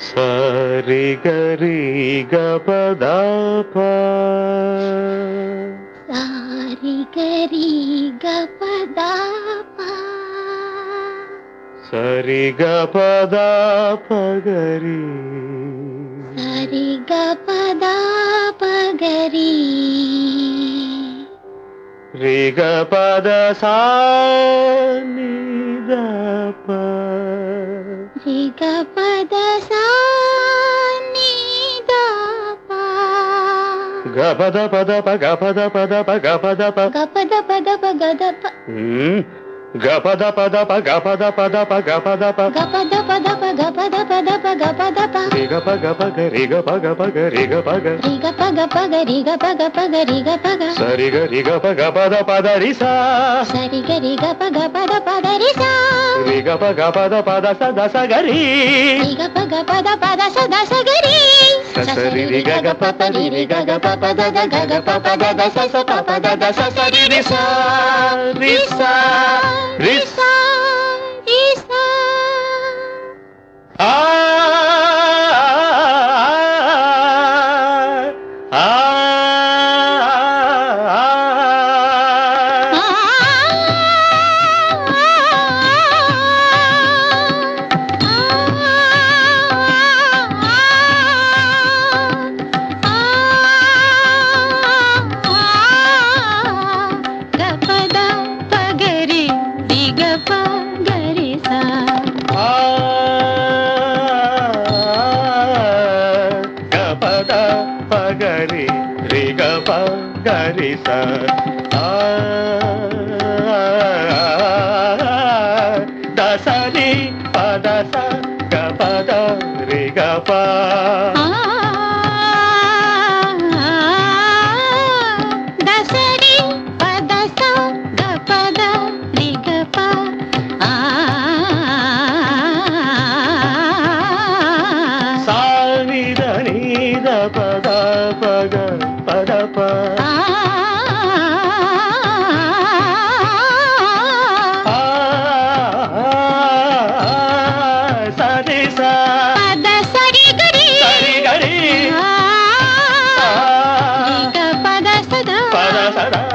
సరి గరి గపదాప సారి గరి గపదాప సరి గపదాప గరి సరి గపదాప గరి రి గపద సా నిదప రి గపద సా ని దప గపద పద ప గపద పద ప గపద ప గపద పద ప గదప ఉమ్. గపద పద ప గపద పద ప గపద ప గపద పద ప గపద పద ప గపద ప రి గప గప గరి గప గప గరి గప గ రి గప గప గరి గప గప గరి గప గ సరి గరి గప గపద పద రి సా సరి గరి గప గపద పద రి సా రి గప గపద పద స దస గరి రి గప గపద పద స దస గరి స సరి రి గ గ ప ప రి రి గ గ ప ప ద ద గ గ ప ప ద ద స స ప ప ద ద స స రి రి సా రి సా రి సా రి సా ఆ ఆ గపద పగరి దిగప గరి సా గపద పగరి రి గప గరి స దసరి పద స గపద రి గప దసరి పద స గపద రిగప సానిద నీద పద పగ పద ప సరి స పద సరి గరి సరి గరి రిగ పద సద పద సద